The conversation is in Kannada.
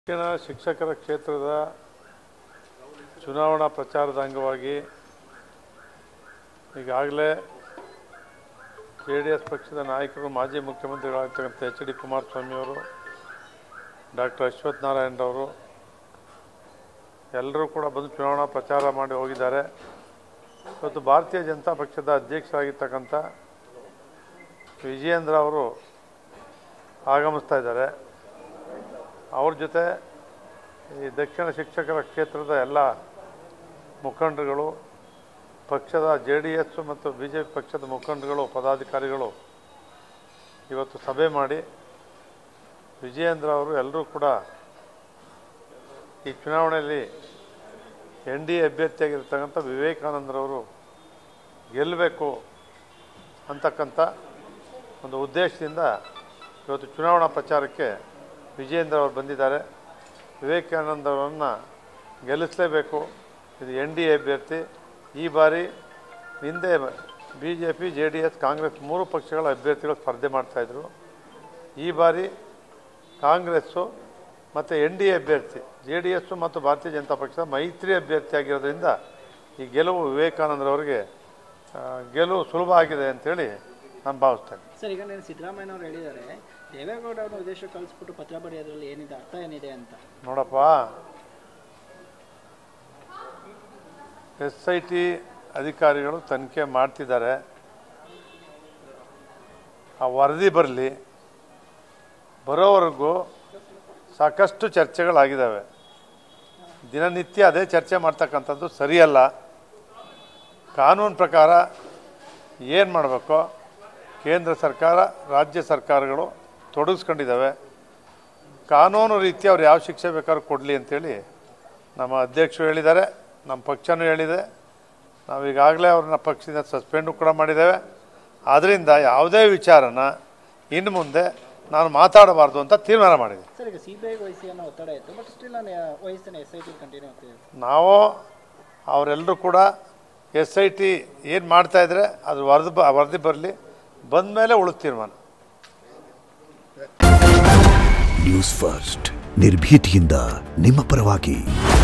ಶಿಕ್ಷಣ ಶಿಕ್ಷಕರ ಕ್ಷೇತ್ರದ ಚುನಾವಣಾ ಪ್ರಚಾರದ ಅಂಗವಾಗಿ ಈಗಾಗಲೇ ಜೆ ಡಿ ಎಸ್ ಪಕ್ಷದ ನಾಯಕರು ಮಾಜಿ ಮುಖ್ಯಮಂತ್ರಿಗಳಾಗಿರ್ತಕ್ಕಂಥ ಎಚ್ ಡಿ ಕುಮಾರಸ್ವಾಮಿಯವರು ಡಾಕ್ಟರ್ ಅಶ್ವಥ್ ನಾರಾಯಣರವರು ಎಲ್ಲರೂ ಕೂಡ ಬಂದು ಚುನಾವಣಾ ಪ್ರಚಾರ ಮಾಡಿ ಹೋಗಿದ್ದಾರೆ ಇವತ್ತು ಭಾರತೀಯ ಜನತಾ ಪಕ್ಷದ ಅಧ್ಯಕ್ಷರಾಗಿರ್ತಕ್ಕಂಥ ವಿಜಯೇಂದ್ರ ಅವರು ಆಗಮಿಸ್ತಾ ಇದ್ದಾರೆ ಅವ್ರ ಜೊತೆ ಈ ದಕ್ಷಿಣ ಶಿಕ್ಷಕರ ಕ್ಷೇತ್ರದ ಎಲ್ಲ ಮುಖಂಡರುಗಳು ಪಕ್ಷದ ಜೆ ಡಿ ಎಸ್ ಮತ್ತು ಬಿ ಜೆ ಪಿ ಪಕ್ಷದ ಮುಖಂಡರುಗಳು ಪದಾಧಿಕಾರಿಗಳು ಇವತ್ತು ಸಭೆ ಮಾಡಿ ವಿಜಯೇಂದ್ರ ಅವರು ಎಲ್ಲರೂ ಕೂಡ ಈ ಚುನಾವಣೆಯಲ್ಲಿ ಎನ್ ಡಿ ಎ ಅಭ್ಯರ್ಥಿಯಾಗಿರ್ತಕ್ಕಂಥ ವಿವೇಕಾನಂದರವರು ಗೆಲ್ಲಬೇಕು ಅಂತಕ್ಕಂಥ ಒಂದು ಉದ್ದೇಶದಿಂದ ಇವತ್ತು ಚುನಾವಣಾ ಪ್ರಚಾರಕ್ಕೆ ವಿಜಯೇಂದ್ರ ಅವರು ಬಂದಿದ್ದಾರೆ ವಿವೇಕಾನಂದ ಅವರನ್ನು ಗೆಲ್ಲಿಸಲೇಬೇಕು ಇದು ಎನ್ ಡಿ ಎ ಅಭ್ಯರ್ಥಿ ಈ ಬಾರಿ ಹಿಂದೆ B J P J D S Congress ಮೂರು ಪಕ್ಷಗಳ ಅಭ್ಯರ್ಥಿಗಳು ಸ್ಪರ್ಧೆ ಮಾಡ್ತಾಯಿದ್ರು ಈ ಬಾರಿ ಕಾಂಗ್ರೆಸ್ಸು ಮತ್ತು ಎನ್ ಡಿ ಎ ಅಭ್ಯರ್ಥಿ ಜೆ ಡಿ ಎಸ್ಸು ಮತ್ತು ಭಾರತೀಯ ಜನತಾ ಪಕ್ಷದ ಮೈತ್ರಿ ಅಭ್ಯರ್ಥಿ ಆಗಿರೋದ್ರಿಂದ ಈ ಗೆಲುವು ವಿವೇಕಾನಂದರವರಿಗೆ ಆ, ಗೆಲುವು ಸುಲಭ ಆಗಿದೆ ಅಂತೇಳಿ ನಾನು ಭಾವಿಸ್ತೇನೆ ಸರ್ ಈಗ నేను ಸಿದ್ದರಾಮಯ್ಯನವರು ಹೇಳಿದ್ದಾರೆ ದೇವೇಗೌಡ ಅವ್ರನ್ನ ವಿದೇಶಕ್ಕೆ ಕಳಿಸ್ಬಿಟ್ಟು ಪತ್ರ ಬರೆಯೋದ್ರಲ್ಲಿ ಏನಿದೆ ಅರ್ಥ ಏನಿದೆ ಅಂತ ನೋಡಪ್ಪ ಎಸ್ ಐ ಟಿ ಅಧಿಕಾರಿಗಳು ತನಿಖೆ ಮಾಡ್ತಿದ್ದಾರೆ ಆ ವರದಿ ಬರಲಿ ಬರೋವರೆಗೂ ಸಾಕಷ್ಟು ಚರ್ಚೆಗಳಾಗಿದ್ದಾವೆ ದಿನನಿತ್ಯ ಅದೇ ಚರ್ಚೆ ಮಾಡ್ತಕ್ಕಂಥದ್ದು ಸರಿಯಲ್ಲ ಕಾನೂನು ಪ್ರಕಾರ ಏನು ಮಾಡಬೇಕು ಕೇಂದ್ರ ಸರ್ಕಾರ ರಾಜ್ಯ ಸರ್ಕಾರಗಳು ತೊಡಗಿಸ್ಕೊಂಡಿದ್ದಾವೆ ಕಾನೂನು ರೀತಿ ಅವ್ರು ಯಾವ ಶಿಕ್ಷೆ ಬೇಕಾದ್ರೂ ಕೊಡಲಿ ಅಂತೇಳಿ ನಮ್ಮ ಅಧ್ಯಕ್ಷರು ಹೇಳಿದ್ದಾರೆ ನಮ್ಮ ಪಕ್ಷನೂ ಹೇಳಿದೆ ನಾವು ಈಗಾಗಲೇ ಅವ್ರನ್ನ ಪಕ್ಷದಿಂದ ಸಸ್ಪೆಂಡು ಕೂಡ ಮಾಡಿದ್ದೇವೆ ಆದ್ದರಿಂದ ಯಾವುದೇ ವಿಚಾರನ ಇನ್ನು ಮುಂದೆ ನಾನು ಮಾತಾಡಬಾರ್ದು ಅಂತ ತೀರ್ಮಾನ ಮಾಡಿದೆ ಸರ್ ಈಗ ಸಿ ಬಿ ಐ ವಹಿಸಿ ಅನ್ನೋ ಒತ್ತಡ ಇತ್ತು ಬಟ್ ಸ್ಟಿಲ್ ನಾನು ವಹಿಸ್ತೇನೆ ಎಸ್ ಐ ಟಿ ಕಂಟಿನ್ಯೂ ಆಗ್ತಿದೆ ನಾವು ಅವರೆಲ್ಲರೂ ಕೂಡ ಎಸ್ ಐ ಟಿ ಏನು ಮಾಡ್ತಾಯಿದ್ರೆ ಅದು ವರದಿ ಬ ವರದಿ ಬರಲಿ ಬಂದ ಮೇಲೆ ಉಳಿದ ತೀರ್ಮಾನ ನ್ಯೂಸ್ ಫಸ್ಟ್ ನಿರ್ಭೀತಿಯಿಂದ ನಿಮ್ಮ ಪರವಾಗಿ